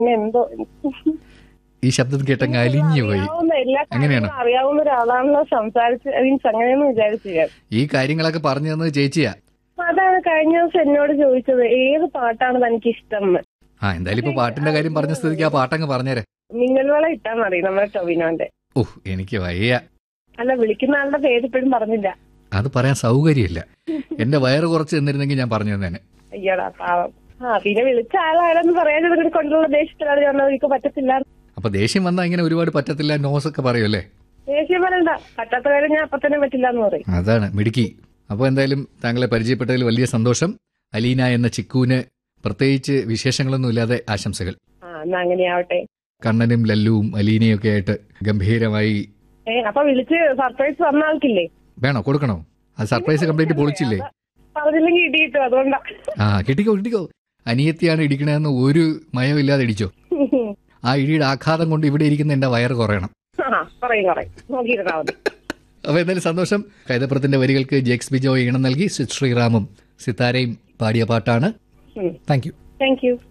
പിന്നെ എന്തോ ഈ ശബ്ദം കേട്ടങ്ങ് അലിഞ്ഞു പോയി അറിയാവുന്ന എല്ലാ അങ്ങനെയാണോ? കാര്യങ്ങളും അറിയാവുന്ന ഒരാളാണല്ലോ സംസാരിച്ച് മീൻസ് അങ്ങനെയൊന്നും വിചാരിച്ചു ഞാൻ ഈ കാര്യങ്ങളൊക്കെ പറഞ്ഞു തന്നത് ചേച്ചിയാ അതാണ് കഴിഞ്ഞ ദിവസം എന്നോട് ചോദിച്ചത് ഏത് പാട്ടാണ് തനിക്ക് ഇഷ്ടം എന്ന് ആ എന്തായാലും ഇപ്പൊ പാട്ടിന്റെ കാര്യം പറഞ്ഞ സ്ഥിതിക്ക് ആ പാട്ടങ്ങ് പറഞ്ഞേരെ മിന്നൽവള ഇട്ടാ മതി നമ്മുടെ ടൊവിനോന്റെ ഓ എനിക്ക് വയ്യ അല്ല വിളിക്കുന്ന ആളുടെ പേര് ഇപ്പോഴും പറഞ്ഞില്ല അത് പറയാൻ സൗകര്യമില്ല എന്റെ വയറ് കുറച്ച് തന്നിരുന്നെങ്കിൽ ഞാൻ പറഞ്ഞു തന്നേനെ അയ്യോടാ പാവം ആ പിന്നെ വിളിച്ച ആളാരെന്ന് പറയാൻ ഇതിനെ കൊണ്ടുള്ള ദേഷ്യത്തിലാണ് ഞാൻ എനിക്ക് പറ്റത്തില്ല അപ്പൊ ദേഷ്യം വന്നാൽ ഇങ്ങനെ ഒരുപാട് പറ്റത്തില്ല നോസ് ഒക്കെ പറയുമല്ലേ ദേഷ്യം പറയണ്ട പറ്റാത്ത കാര്യം ഞാൻ അപ്പൊ തന്നെ പറ്റില്ല എന്ന് പറയും അതാണ് മിടുക്കി അപ്പോൾ എന്തായാലും താങ്കളെ പരിചയപ്പെട്ടതിൽ വലിയ സന്തോഷം അലീന എന്ന ചിക്കുവിന് പ്രത്യേകിച്ച് വിശേഷങ്ങളൊന്നും ഇല്ലാതെ ആശംസകൾ ആ എന്നാ അങ്ങനെയാവട്ടെ കണ്ണനും ലല്ലുവും അലീനയും ഒക്കെ ആയിട്ട് ഗംഭീരമായി ഏ അപ്പൊ വിളിച്ച് സർപ്രൈസ് തന്ന ആൾക്കില്ലേ വേണോ കൊടുക്കണോ അത് സർപ്രൈസ് കംപ്ലീറ്റ് പൊളിച്ചില്ലേ പറഞ്ഞില്ലെങ്കിൽ ഇടി കിട്ടും അതുകൊണ്ടാ ആ കിട്ടിക്കോ കിട്ടിക്കോ അനിയത്തിയാണ് ഇടിക്കണതെന്ന് ഒരു മയമില്ലാതെ ഇടിച്ചോ ആ ഇടിയുടെ ആഘാതം കൊണ്ട് ഇവിടെ ഇരിക്കുന്ന എന്റെ വയറ് കുറയണം ആ പറയും പറയും നോക്കിയിരുന്നാ മതി അപ്പൊ എന്തായാലും സന്തോഷം കൈതപ്പുറത്തിന്റെ വരികൾക്ക് ജെക്സ് ബിജോ ഈണം നൽകി സിത് ശ്രീറാമും സിത്താരയും പാടിയ പാട്ടാണ് ഉം. Thank you thank you